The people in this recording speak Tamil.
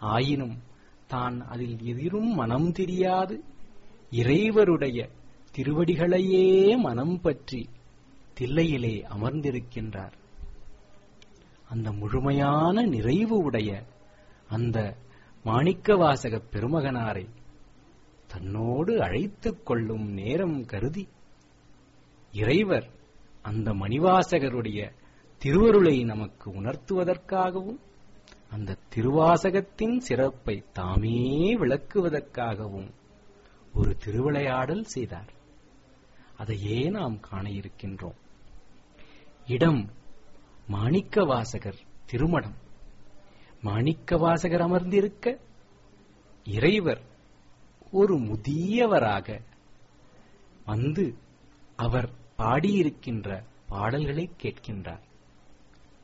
ஆயினும் தான் அதில் எதிரும் மனம் தெரியாது இறைவருடைய திருவடிகளையே மனம் பற்றி தில்லையிலே அமர்ந்திருக்கின்றார் அந்த முழுமையான நிறைவு உடைய அந்த மாணிக்கவாசக பெருமகனாரை தன்னோடு அழைத்துக் கொள்ளும் நேரம் கருதி இறைவர் அந்த மணிவாசகருடைய திருவருளை நமக்கு உணர்த்துவதற்காகவும் அந்த திருவாசகத்தின் சிறப்பை தாமே விளக்குவதற்காகவும் ஒரு திருவிளையாடல் செய்தார் அதையே நாம் காண இருக்கின்றோம் இடம் மாணிக்கவாசகர் திருமணம் மாணிக்கவாசகர் அமர்ந்திருக்க இறைவர் ஒரு முதியவராக வந்து அவர் பாடியிருக்கின்ற பாடல்களை கேட்கின்றார்